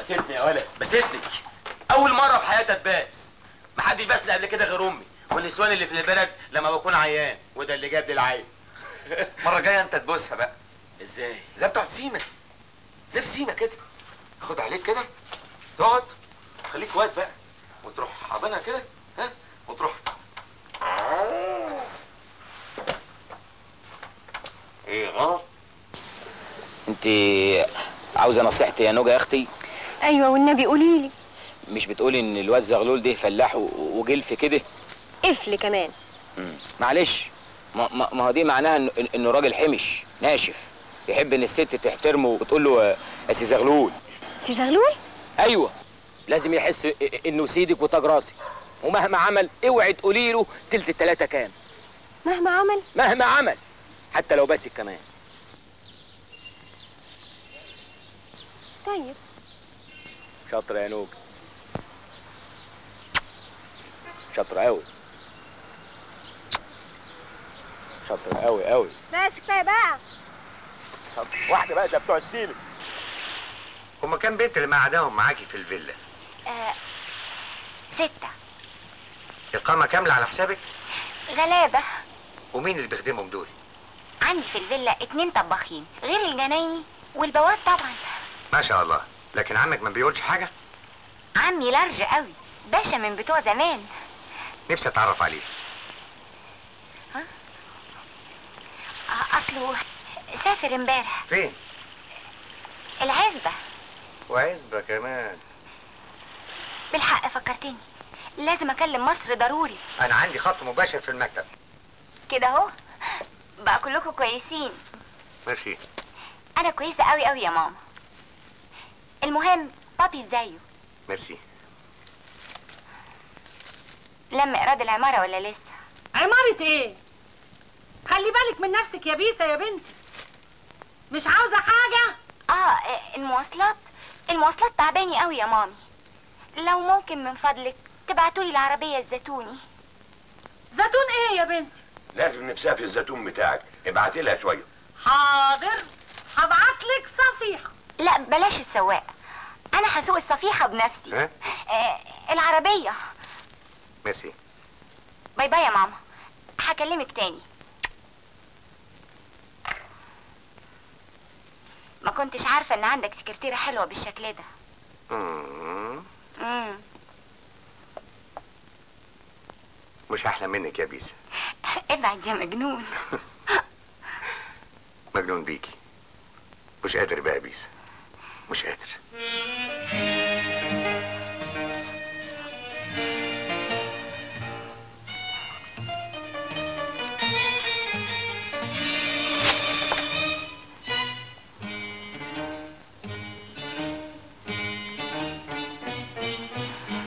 بستني يا ولد بستني اول مره في حياتي اتباس ما حدش باسني قبل كده غير امي والنسوان اللي في البلد لما بكون عيان وده اللي جاب لي العين المره الجايه انت تبوسها بقى ازاي زي بتوع السيما زي السيما كده خد عليك كده تقعد خليك واقف بقى وتروح حاضنها كده ها وتروح ايه غلط انت عاوزه نصيحتي يا نوجه يا اختي ايوه والنبي قولي لي مش بتقولي ان الواد زغلول ده فلاح و- وجلف كده قفل كمان مم. معلش ما, ما, ما هو دي معناها انه انه راجل حمش ناشف يحب ان الست تحترمه وتقول له آه، يا سي زغلول سي زغلول ايوه لازم يحس إ- إ- انه سيدك وتاج راسي ومهما عمل اوعي تقولي له تلت التلاته كام مهما عمل مهما عمل حتى لو باسك كمان طيب شاطره يا نوج شاطره قوي شاطره قوي قوي بس كفايه بقى شاطره واحده بقى ده بتوع السيلك هما كام بنت اللي قعداهم معاكي في الفيلا آه ستة اقامه كامله على حسابك غلابة ومين اللي بيخدمهم دول عندي في الفيلا اتنين طباخين غير الجنايني والبواب طبعا ما شاء الله لكن عمك ما بيقولش حاجه عمي لارج قوي باشا من بتوع زمان نفسي اتعرف عليه آه، اصله سافر امبارح فين العزبة وعزبه كمان بالحق فكرتني لازم اكلم مصر ضروري انا عندي خط مباشر في المكتب كده اهو بقى كلكم كويسين ماشي انا كويسة قوي قوي يا ماما المهم بابي ازايه ميرسي لم ايراد العمارة ولا لسه عمارة ايه؟ خلي بالك من نفسك يا بيسة يا بنتي مش عاوزة حاجة؟ اه آه، المواصلات المواصلات تعباني قوي يا مامي لو ممكن من فضلك تبعتولي العربية الزيتوني زيتون ايه يا بنتي؟ لازم نفسها في الزيتون بتاعك ابعتي لها شويه حاضر هبعتلك صفيحة لا بلاش السواق انا هسوق الصفيحة بنفسي ها آه العربية ميرسي باي باي يا ماما هكلمك تاني ما كنتش عارفة ان عندك سكرتيرة حلوة بالشكل ده مم. مم. مش احلى منك يا بيسا ابعد يا مجنون مجنون بيكي مش قادر بقى يا بيسا مش قادر